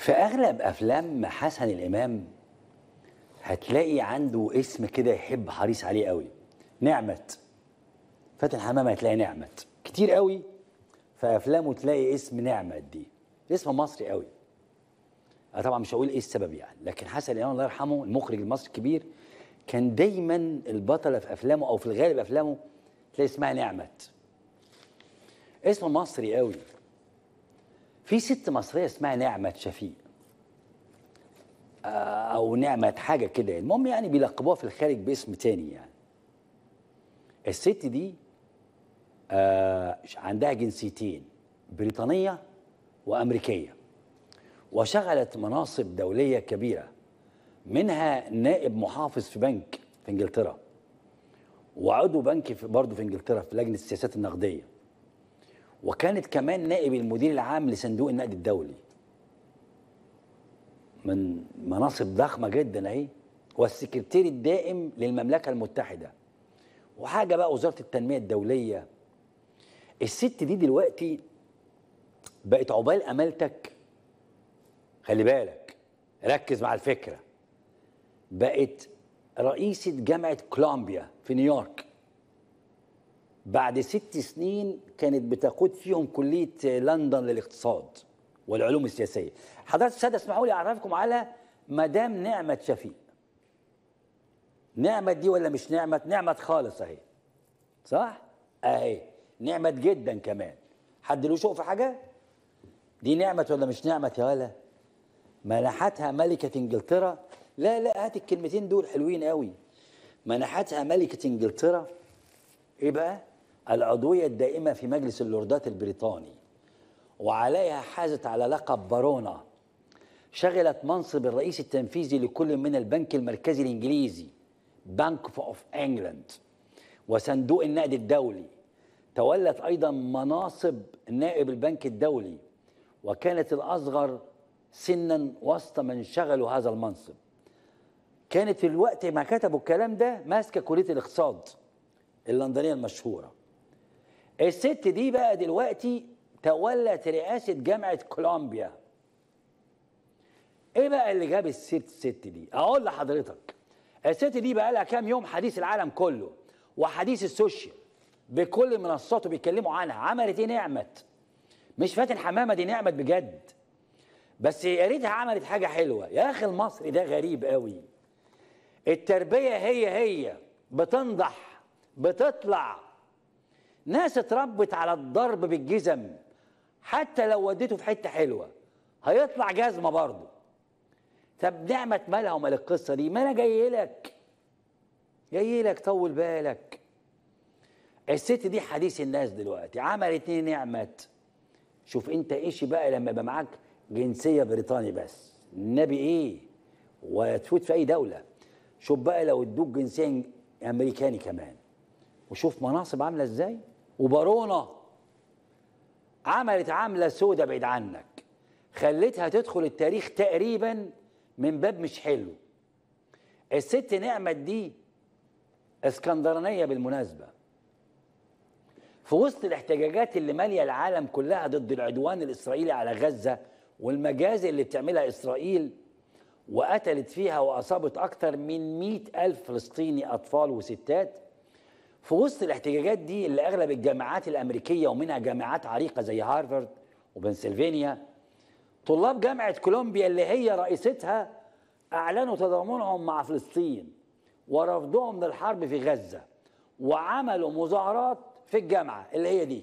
في اغلب افلام حسن الامام هتلاقي عنده اسم كده يحب حريص عليه قوي نعمت فاتن حمامه هتلاقي نعمت كتير قوي في افلامه تلاقي اسم نعمت دي اسم مصري قوي انا طبعا مش هقول ايه السبب يعني لكن حسن الامام الله يرحمه المخرج المصري الكبير كان دايما البطله في افلامه او في الغالب افلامه تلاقي اسمها نعمت اسم مصري قوي في ست مصريه اسمها نعمه شفيق آه، او نعمه حاجه كده المهم يعني بيلقبوها في الخارج باسم تاني يعني الست دي آه، عندها جنسيتين بريطانيه وامريكيه وشغلت مناصب دوليه كبيره منها نائب محافظ في بنك في انجلترا وعضو بنك في برضه في انجلترا في لجنه السياسات النقديه وكانت كمان نائب المدير العام لصندوق النقد الدولي من مناصب ضخمه جدا اهي والسكرتير الدائم للمملكه المتحده وحاجه بقى وزاره التنميه الدوليه الست دي دلوقتي بقت عقبال امالتك خلي بالك ركز مع الفكره بقت رئيسة جامعة كولومبيا في نيويورك بعد ست سنين كانت بتقود فيهم كلية لندن للاقتصاد والعلوم السياسية حضرات السادة اسمحوا لي أعرفكم على مدام نعمة شفيق نعمة دي ولا مش نعمة نعمة خالص أهي صح أهي نعمة جدا كمان حد له شوق في حاجة دي نعمة ولا مش نعمة يا ولا منحتها ملكة انجلترا لا لا هات الكلمتين دول حلوين قوي منحتها ملكة انجلترا ايه بقى العضوية الدائمة في مجلس اللوردات البريطاني وعليها حازت على لقب بارونا شغلت منصب الرئيس التنفيذي لكل من البنك المركزي الانجليزي بنك اوف انجلاند وصندوق النقد الدولي تولت ايضا مناصب نائب البنك الدولي وكانت الاصغر سنا وسط من شغلوا هذا المنصب كانت في الوقت ما كتبوا الكلام ده ماسكه كليه الاقتصاد اللندنيه المشهوره الست دي بقى دلوقتي تولت رئاسه جامعه كولومبيا ايه بقى اللي جاب الست الست دي اقول لحضرتك الست دي بقى لها كام يوم حديث العالم كله وحديث السوشيال بكل منصاته بيتكلموا عنها عملت ايه نعمت مش فاتن حمامه دي نعمت بجد بس يا ريتها عملت حاجه حلوه يا اخي المصري ده غريب قوي التربيه هي هي بتنضح بتطلع ناس اتربت على الضرب بالجزم حتى لو وديته في حته حلوه هيطلع جزمه برضه طب نعمه مالها ومال القصه دي ما انا جاي لك جاي لك طول بالك الست دي حديث الناس دلوقتي عملت ايه نعمت شوف انت ايش بقى لما يبقى معاك جنسيه بريطاني بس النبي ايه وتفوت في اي دوله شوف بقى لو ادوك جنسيه امريكاني كمان وشوف مناصب عامله ازاي وبارونه عملت عامله سودة بعيد عنك خلتها تدخل التاريخ تقريبا من باب مش حلو الست نعمت دي اسكندرانيه بالمناسبه في وسط الاحتجاجات اللي ماليه العالم كلها ضد العدوان الاسرائيلي على غزه والمجازر اللي بتعملها اسرائيل وقتلت فيها واصابت اكثر من مئة الف فلسطيني اطفال وستات في وسط الاحتجاجات دي اللي اغلب الجامعات الامريكيه ومنها جامعات عريقه زي هارفارد وبنسلفانيا طلاب جامعه كولومبيا اللي هي رئيستها اعلنوا تضامنهم مع فلسطين ورفضهم للحرب في غزه وعملوا مظاهرات في الجامعه اللي هي دي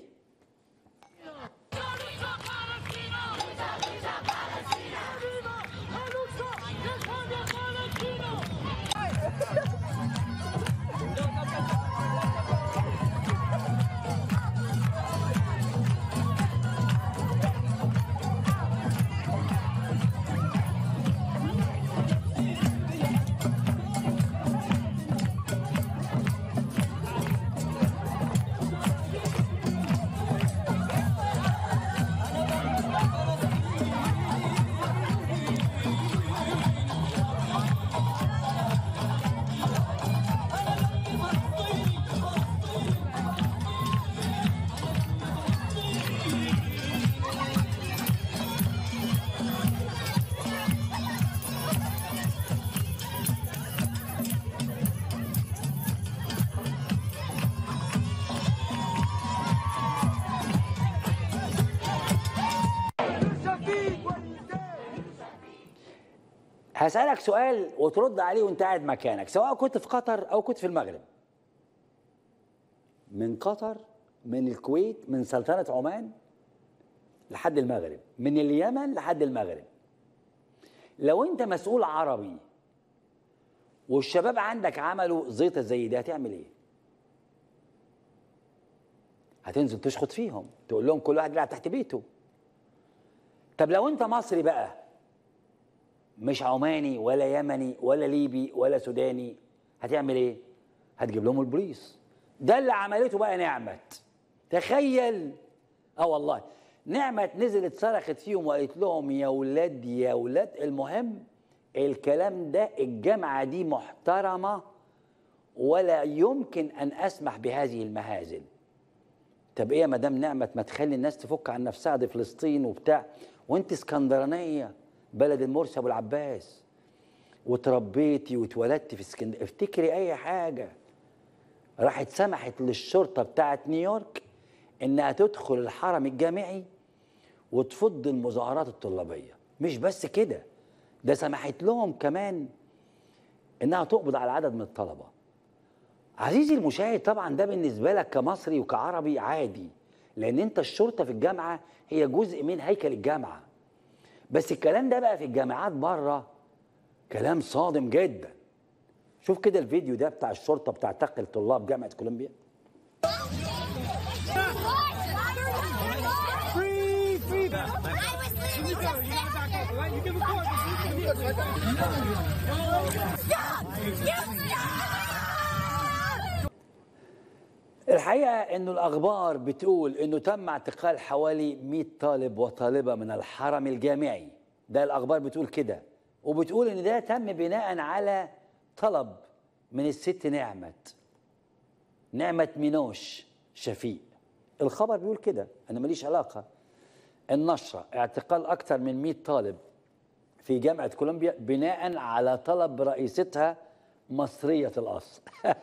هسألك سؤال وترد عليه وانت قاعد مكانك سواء كنت في قطر أو كنت في المغرب من قطر من الكويت من سلطنة عمان لحد المغرب من اليمن لحد المغرب لو انت مسؤول عربي والشباب عندك عملوا زيطة زي دي هتعمل ايه هتنزل تشخط فيهم تقول لهم كل واحد يلعب تحت بيته طب لو انت مصري بقى مش عماني ولا يمني ولا ليبي ولا سوداني هتعمل ايه هتجيب لهم البوليس ده اللي عملته بقى نعمت تخيل اه والله نعمت نزلت صرخت فيهم وقالت لهم يا ولاد يا ولاد المهم الكلام ده الجامعة دي محترمة ولا يمكن أن أسمح بهذه المهازل طب ايه يا مدام نعمت ما تخلي الناس تفك عن نفسها دي فلسطين وبتاع وانت اسكندرانيه بلد المرسي ابو العباس وتربيتي واتولدتي في اسكندريه افتكري اي حاجه راحت سمحت للشرطه بتاعت نيويورك انها تدخل الحرم الجامعي وتفض المظاهرات الطلابيه مش بس كده ده سمحت لهم كمان انها تقبض على عدد من الطلبه عزيزي المشاهد طبعا ده بالنسبه لك كمصري وكعربي عادي لان انت الشرطه في الجامعه هي جزء من هيكل الجامعه بس الكلام ده بقى في الجامعات بره كلام صادم جدا شوف كده الفيديو ده بتاع الشرطه بتاع تقل طلاب جامعه كولومبيا Free, free. You go. You gotta back up. All right? You give a call. الحقيقه انه الاخبار بتقول انه تم اعتقال حوالي 100 طالب وطالبه من الحرم الجامعي ده الاخبار بتقول كده وبتقول ان ده تم بناء على طلب من الست نعمت نعمة مينوش شفيق الخبر بيقول كده انا ماليش علاقه النشره اعتقال اكثر من 100 طالب في جامعه كولومبيا بناء على طلب رئيستها مصريه الاصل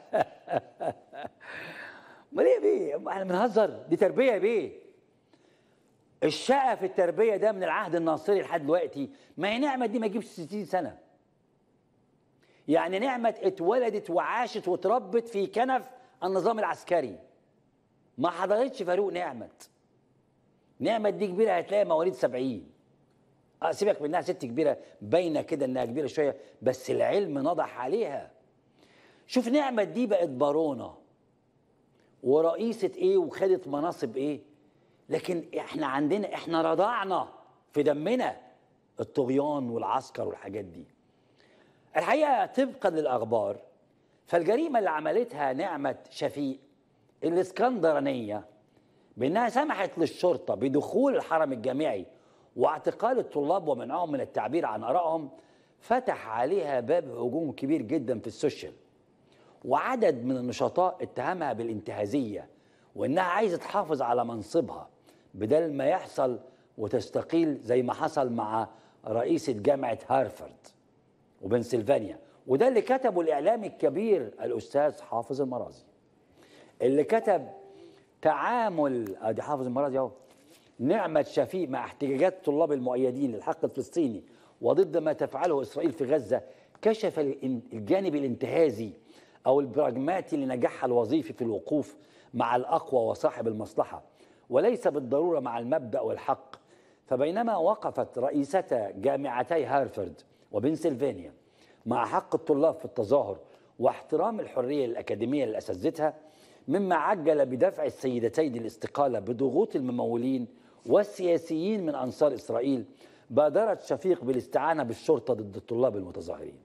امال ايه يا بيه احنا بنهزر دي تربيه يا بيه الشقه في التربيه ده من العهد الناصري لحد دلوقتي ما هي نعمه دي ما تجيبش 60 سنه يعني نعمه اتولدت وعاشت وتربت في كنف النظام العسكري ما حضرتش فاروق نعمت نعمت دي كبيره هتلاقي مواليد 70 اه سيبك منها ست كبيره باينه كده انها كبيره شويه بس العلم نضح عليها شوف نعمت دي بقت بارونه ورئيسة ايه وخدت مناصب ايه لكن احنا عندنا احنا رضعنا في دمنا الطغيان والعسكر والحاجات دي الحقيقة طبقا للأخبار فالجريمة اللي عملتها نعمة شفيق الإسكندرانية بأنها سمحت للشرطة بدخول الحرم الجامعي واعتقال الطلاب ومنعهم من التعبير عن آرائهم فتح عليها باب هجوم كبير جدا في السوشيال وعدد من النشطاء اتهمها بالانتهازيه وانها عايزه تحافظ على منصبها بدل ما يحصل وتستقيل زي ما حصل مع رئيسه جامعه هارفارد وبنسلفانيا وده اللي كتبه الاعلامي الكبير الاستاذ حافظ المرازي اللي كتب تعامل ادي حافظ المرازي اهو نعمة شفيق مع احتجاجات الطلاب المؤيدين للحق الفلسطيني وضد ما تفعله اسرائيل في غزه كشف الجانب الانتهازي او البراجماتي لنجاحها الوظيفي في الوقوف مع الاقوى وصاحب المصلحه وليس بالضروره مع المبدا والحق فبينما وقفت رئيستا جامعتي هارفارد وبنسلفانيا مع حق الطلاب في التظاهر واحترام الحريه الاكاديميه لاساتذتها مما عجل بدفع السيدتين الاستقاله بضغوط الممولين والسياسيين من انصار اسرائيل بادرت شفيق بالاستعانه بالشرطه ضد الطلاب المتظاهرين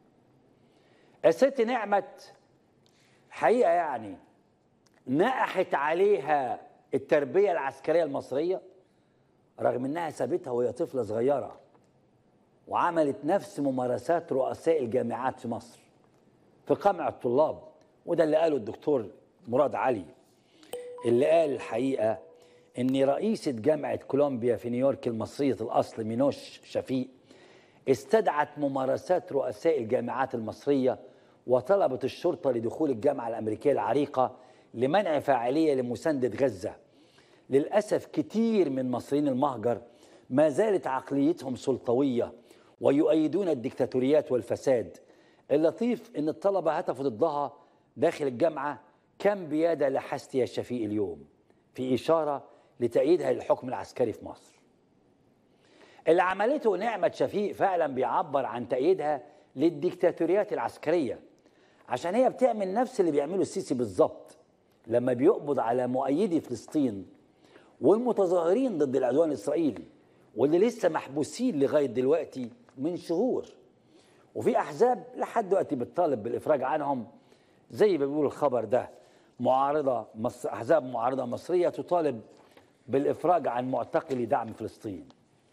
الست نعمت حقيقة يعني نقحت عليها التربية العسكرية المصرية رغم انها سابتها وهي طفلة صغيرة وعملت نفس ممارسات رؤساء الجامعات في مصر في قمع الطلاب وده اللي قاله الدكتور مراد علي اللي قال الحقيقة ان رئيسة جامعة كولومبيا في نيويورك المصرية الاصل مينوش شفيق استدعت ممارسات رؤساء الجامعات المصرية وطلبت الشرطة لدخول الجامعة الأمريكية العريقة لمنع فاعلية لمساندة غزة للأسف كتير من مصريين المهجر ما زالت عقليتهم سلطوية ويؤيدون الدكتاتوريات والفساد اللطيف ان الطلبه هتفوا ضدها داخل الجامعه كم بياده لحست يا شفيق اليوم في اشاره لتأييدها للحكم العسكري في مصر اللي عملته نعمة شفيق فعلا بيعبر عن تأييدها للديكتاتوريات العسكرية عشان هي بتعمل نفس اللي بيعمله السيسي بالظبط لما بيقبض على مؤيدي فلسطين والمتظاهرين ضد العدوان الإسرائيلي واللي لسه محبوسين لغاية دلوقتي من شهور وفي أحزاب لحد دلوقتي بتطالب بالإفراج عنهم زي ما بيقول الخبر ده معارضة مصر أحزاب معارضة مصرية تطالب بالإفراج عن معتقلي دعم فلسطين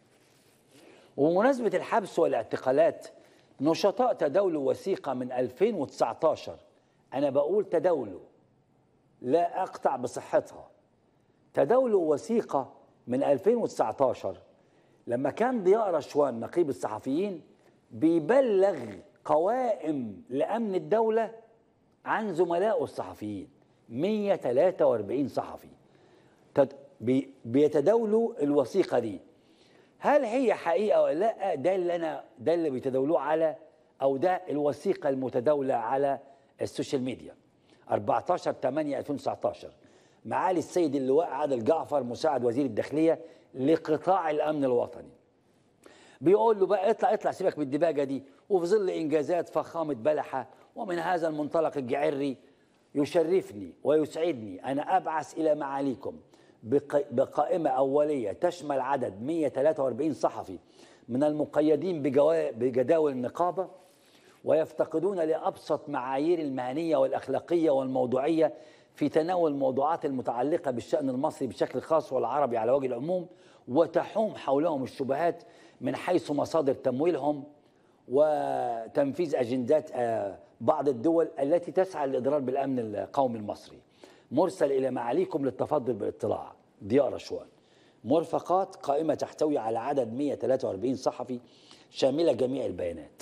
وبمناسبة الحبس والاعتقالات نشطاء تداولوا وثيقة من 2019 أنا بقول تداولوا لا أقطع بصحتها تداولوا وثيقة من 2019 لما كان ضياء رشوان نقيب الصحفيين بيبلغ قوائم لأمن الدولة عن زملائه الصحفيين 143 صحفي تد- بي- بيتداولوا الوثيقة دي هل هي حقيقة ولا لا ده اللي أنا ده اللي بيتداولوه على أو ده الوثيقة المتداولة على السوشيال ميديا 14 8 2019 معالي السيد اللواء عادل جعفر مساعد وزير الداخلية لقطاع الأمن الوطني بيقول له بقى اطلع اطلع سيبك من الدباجه دي وفي ظل انجازات فخامه بلحه ومن هذا المنطلق الجعري يشرفني ويسعدني انا ابعث الى معاليكم بق- بقائمه اوليه تشمل عدد 143 صحفي من المقيدين بجوا- بجداول النقابه ويفتقدون لابسط معايير المهنيه والاخلاقيه والموضوعيه في تناول الموضوعات المتعلقه بالشان المصري بشكل خاص والعربي على وجه العموم وتحوم حولهم الشبهات من حيث مصادر تمويلهم وتنفيذ اجندات آه، بعض الدول التي تسعى للاضرار بالامن القومي المصري. مرسل الى معاليكم للتفضل بالاطلاع ضياء رشوان. مرفقات قائمه تحتوي على عدد 143 صحفي شامله جميع البيانات.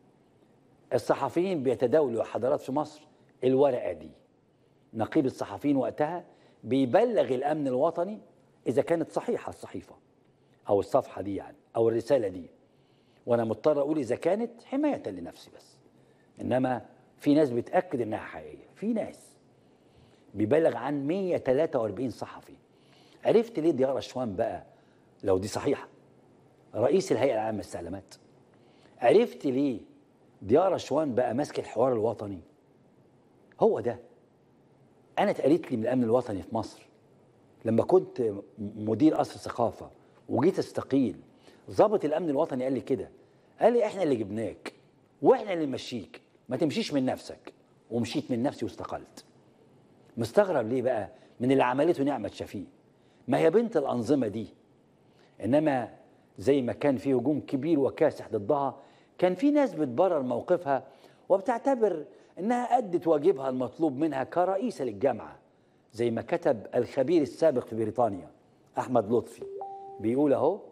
الصحفيين بيتداولوا حضارات في مصر الورقه دي نقيب الصحفيين وقتها بيبلغ الامن الوطني اذا كانت صحيحه الصحيفه او الصفحه دي يعني او الرساله دي وانا مضطر اقول اذا كانت حمايه لنفسي بس انما في ناس بتاكد انها حقيقيه في ناس بيبلغ عن 143 صحفي عرفت ليه ضياء رشوان بقى لو دي صحيحه رئيس الهيئه العامه للسلامات عرفت ليه ضياء رشوان بقى ماسك الحوار الوطني هو ده انا اتقالت لي من الامن الوطني في مصر لما كنت م- مدير قصر ثقافه وجيت استقيل ضابط الامن الوطني قال لي كده قال لي احنا اللي جبناك واحنا اللي نمشيك ما تمشيش من نفسك ومشيت من نفسي واستقلت مستغرب ليه بقى من اللي عملته نعمه شفيق ما هي بنت الانظمه دي انما زي ما كان في هجوم كبير وكاسح ضدها كان في ناس بتبرر موقفها وبتعتبر انها ادت واجبها المطلوب منها كرئيسه للجامعه زي ما كتب الخبير السابق في بريطانيا احمد لطفي بيقول اهو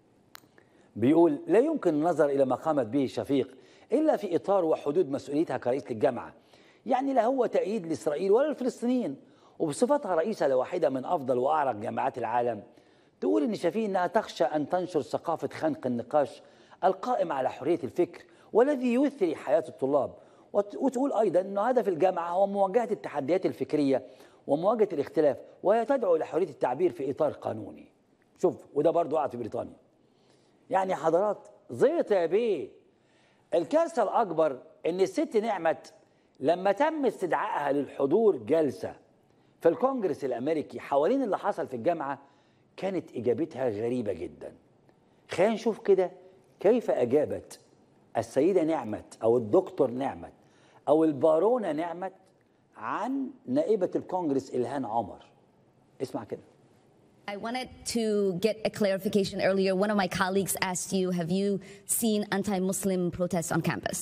بيقول لا يمكن النظر الى ما قامت به شفيق الا في اطار وحدود مسؤوليتها كرئيس للجامعه يعني لا هو تأييد لاسرائيل ولا الفلسطينيين وبصفتها رئيسه لواحده من افضل واعرق جامعات العالم تقول ان شفيق انها تخشى ان تنشر ثقافه خنق النقاش القائم على حريه الفكر والذي يثري حياه الطلاب وت- وتقول ايضا ان هدف الجامعه هو مواجهه التحديات الفكريه ومواجهه الاختلاف وهي تدعو الى حريه التعبير في اطار قانوني شوف وده برضه قاعد في بريطانيا يعني حضرات زيط يا بيه الكارثه الاكبر ان الست نعمت لما تم استدعائها للحضور جلسه في الكونجرس الامريكي حوالين اللي حصل في الجامعه كانت اجابتها غريبه جدا خلينا نشوف كده كيف اجابت السيده نعمت او الدكتور نعمت او البارونه نعمت عن نائبه الكونجرس الهان عمر اسمع كده I wanted to get a clarification earlier. One of my colleagues asked you, have you seen anti Muslim protests on campus?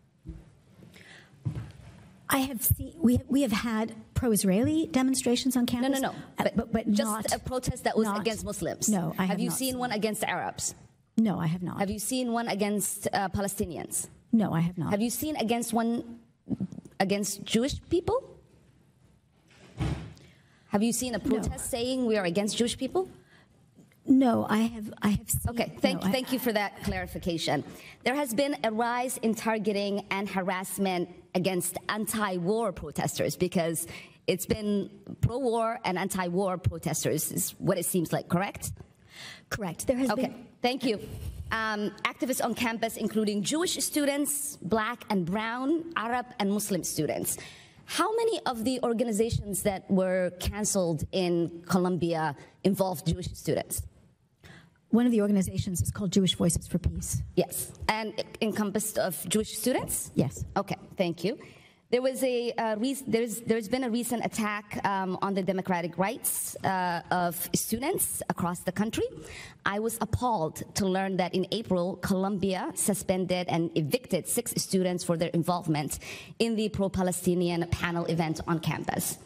I have seen we we have had pro-Israeli demonstrations on No, campus. no, no. uh, but, but just not a protest that was not- against Muslims. No, I have, have you not seen one against Arabs? No, I have not. Have you seen one against uh, Palestinians? No, I have not. Have you seen against one against Jewish people? Have you seen a protest saying we are against Jewish people? No, I have. I have. Seen, Okay, thank, no, I- thank you for that clarification. There has been a rise in targeting and harassment against anti war protesters because it's been pro war and anti war protesters, is what it seems like, correct? Correct. There has Okay, been. thank you. Um, activists on campus, including Jewish students, black and brown, Arab and Muslim students. How many of the organizations that were canceled in Colombia involved Jewish students? One of the organizations is called Jewish Voices for Peace. Yes, and it encompassed of Jewish students. Yes. Okay, thank you. There was a uh, re- there's there's been a recent attack um, on the democratic rights uh, of students across the country. I was appalled to learn that in April, Colombia suspended and evicted six students for their involvement in the pro-Palestinian panel event on campus.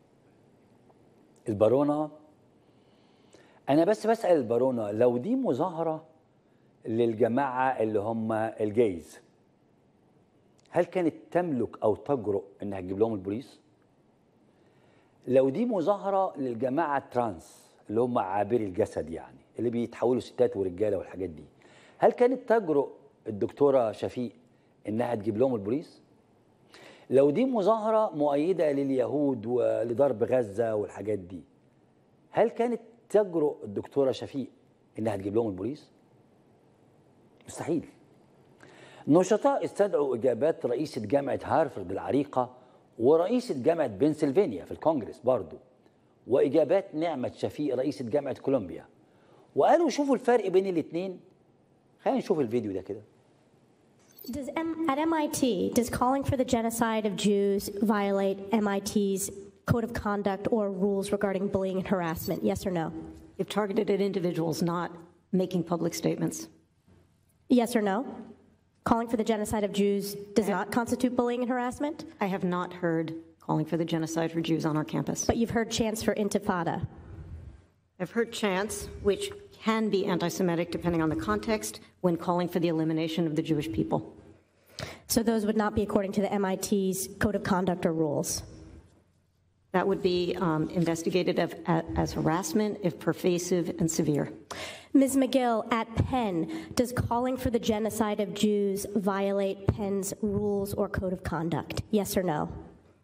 البارونة أنا بس بسأل البارونة لو دي مظاهرة للجماعة اللي هم الجيز هل كانت تملك أو تجرؤ إنها تجيب لهم البوليس؟ لو دي مظاهرة للجماعة الترانس اللي هم عابري الجسد يعني اللي بيتحولوا ستات ورجالة والحاجات دي هل كانت تجرؤ الدكتورة شفيق إنها تجيب لهم البوليس؟ لو دي مظاهرة مؤيدة لليهود ولضرب غزة والحاجات دي هل كانت تجرؤ الدكتورة شفيق إنها تجيب لهم البوليس؟ مستحيل نشطاء استدعوا إجابات رئيسة جامعة هارفرد العريقة ورئيسة جامعة بنسلفانيا في الكونجرس برضو وإجابات نعمة شفيق رئيسة جامعة كولومبيا وقالوا شوفوا الفرق بين الاتنين خلينا نشوف الفيديو ده كده Does M- at MIT, does calling for the genocide of Jews violate MIT's code of conduct or rules regarding bullying and harassment? Yes or no? If targeted at individuals not making public statements. Yes or no? Calling for the genocide of Jews does not constitute bullying and harassment, I have not heard calling for the genocide for Jews on our campus. but you've heard chants for intifada. I've heard chants, which can be anti Semitic depending on the context, when calling for the elimination of the Jewish people. So those would not be according to the MIT's code of conduct or rules. That would be um, investigated of, a- as harassment if pervasive and severe. Ms. McGill, at Penn, does calling for the genocide of Jews violate Penn's rules or code of conduct? Yes or no?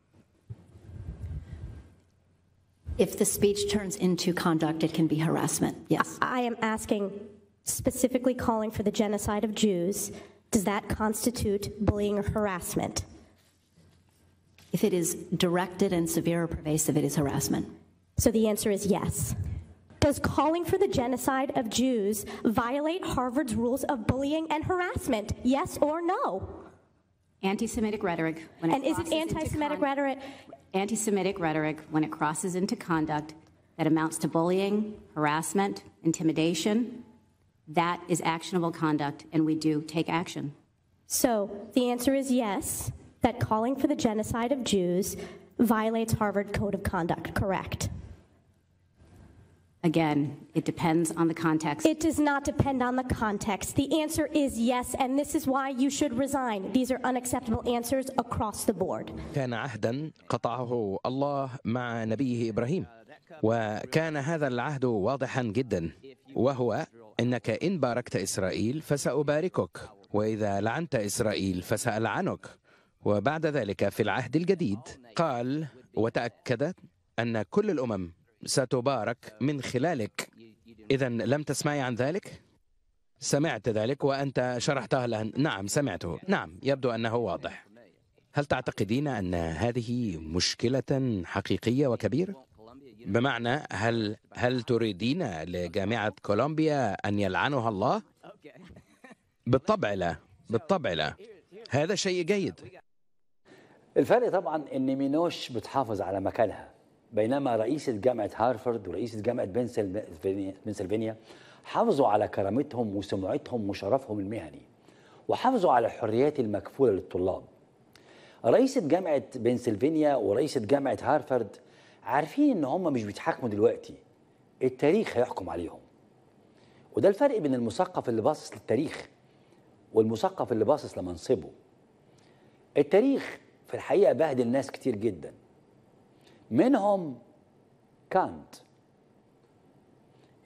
If the speech turns into conduct, it can be harassment, yes. I am asking specifically calling for the genocide of Jews. Does that constitute bullying or harassment? If it is directed and severe or pervasive, it is harassment. So the answer is yes. Does calling for the genocide of Jews violate Harvard's rules of bullying and harassment? Yes or no? Anti-Semitic rhetoric when it And is it crosses into anti-Semitic con- rhetoric? Anti-Semitic rhetoric when it crosses into conduct that amounts to bullying, harassment, intimidation, that is actionable conduct, and we do take action. So the answer is yes, that calling for the genocide of Jews violates Harvard Code of Conduct, correct? Again, it depends on the context. It does not depend on the context. The answer is yes, and this is why you should resign. These are unacceptable answers across the board. كان عهدا قطعه الله مع نبيه ابراهيم وكان هذا العهد واضحا جدا وهو انك ان باركت اسرائيل فساباركك واذا لعنت اسرائيل فسالعنك وبعد ذلك في العهد الجديد قال وتاكد ان كل الامم ستبارك من خلالك اذا لم تسمعي عن ذلك سمعت ذلك وانت شرحتها لها نعم سمعته نعم يبدو انه واضح هل تعتقدين ان هذه مشكله حقيقيه وكبيره بمعنى هل هل تريدين لجامعه كولومبيا ان يلعنها الله بالطبع لا بالطبع لا هذا شيء جيد الفرق طبعا ان مينوش بتحافظ على مكانها بينما رئيسة جامعة هارفارد ورئيسة جامعة بنسلفانيا بنسلفانيا حافظوا على كرامتهم وسمعتهم وشرفهم المهني وحافظوا على الحريات المكفولة للطلاب رئيسة جامعة بنسلفانيا ورئيسة جامعة هارفارد عارفين ان هم مش بيتحاكموا دلوقتي التاريخ هيحكم عليهم وده الفرق بين المثقف اللي باصص للتاريخ والمثقف اللي باصص لمنصبه التاريخ في الحقيقة بهدل ناس كتير جدا منهم كانت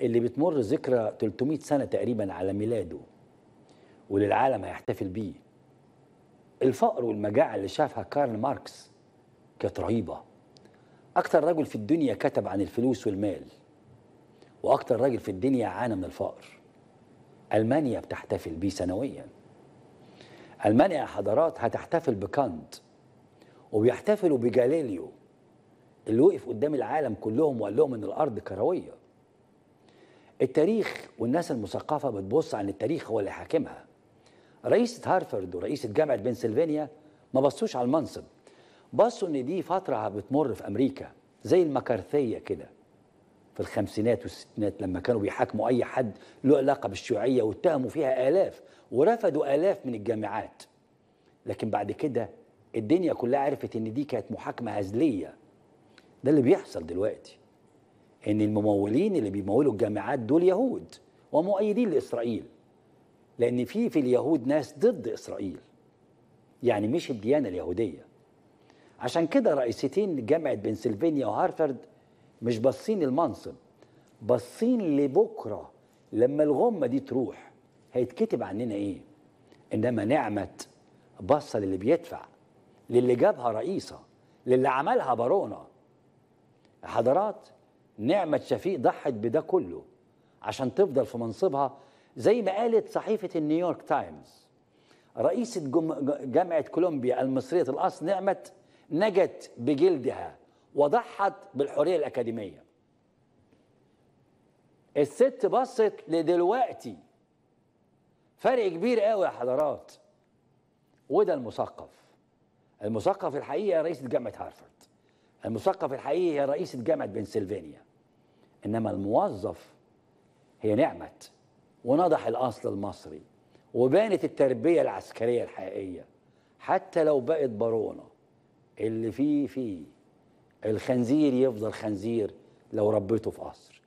اللي بتمر ذكرى 300 سنة تقريبا على ميلاده واللي العالم هيحتفل بيه الفقر والمجاعة اللي شافها كارل ماركس كانت رهيبة أكتر رجل في الدنيا كتب عن الفلوس والمال وأكتر راجل في الدنيا عانى من الفقر ألمانيا بتحتفل بيه سنويا ألمانيا يا حضرات هتحتفل بكانت وبيحتفلوا بجاليليو اللي وقف قدام العالم كلهم وقال لهم ان الارض كرويه التاريخ والناس المثقفه بتبص عن التاريخ هو اللي حاكمها رئيسة هارفارد ورئيسة جامعة بنسلفانيا ما بصوش على المنصب بصوا ان دي فترة بتمر في امريكا زي المكارثية كده في الخمسينات والستينات لما كانوا بيحاكموا اي حد له علاقة بالشيوعية واتهموا فيها الاف ورفضوا الاف من الجامعات لكن بعد كده الدنيا كلها عرفت ان دي كانت محاكمة هزلية ده اللي بيحصل دلوقتي ان الممولين اللي بيمولوا الجامعات دول يهود ومؤيدين لاسرائيل لان في في اليهود ناس ضد اسرائيل يعني مش الديانه اليهوديه عشان كده رئيستين جامعه بنسلفانيا وهارفارد مش باصين المنصب باصين لبكره لما الغمه دي تروح هيتكتب عننا ايه انما نعمه باصه للي بيدفع للي جابها رئيسه للي عملها بارونا حضرات نعمة شفيق ضحت بده كله عشان تفضل في منصبها زي ما قالت صحيفة النيويورك تايمز رئيسة جم- جامعة كولومبيا المصرية الأصل نعمة نجت بجلدها وضحت بالحرية الأكاديمية الست بصت لدلوقتي فرق كبير قوي يا حضرات وده المثقف المثقف الحقيقي هي رئيسة جامعة هارفارد المثقف الحقيقي هي رئيسة جامعة بنسلفانيا إنما الموظف هي نعمة ونضح الأصل المصري وبانت التربية العسكرية الحقيقية حتى لو بقت بارونة اللي فيه فيه الخنزير يفضل خنزير لو ربيته في قصر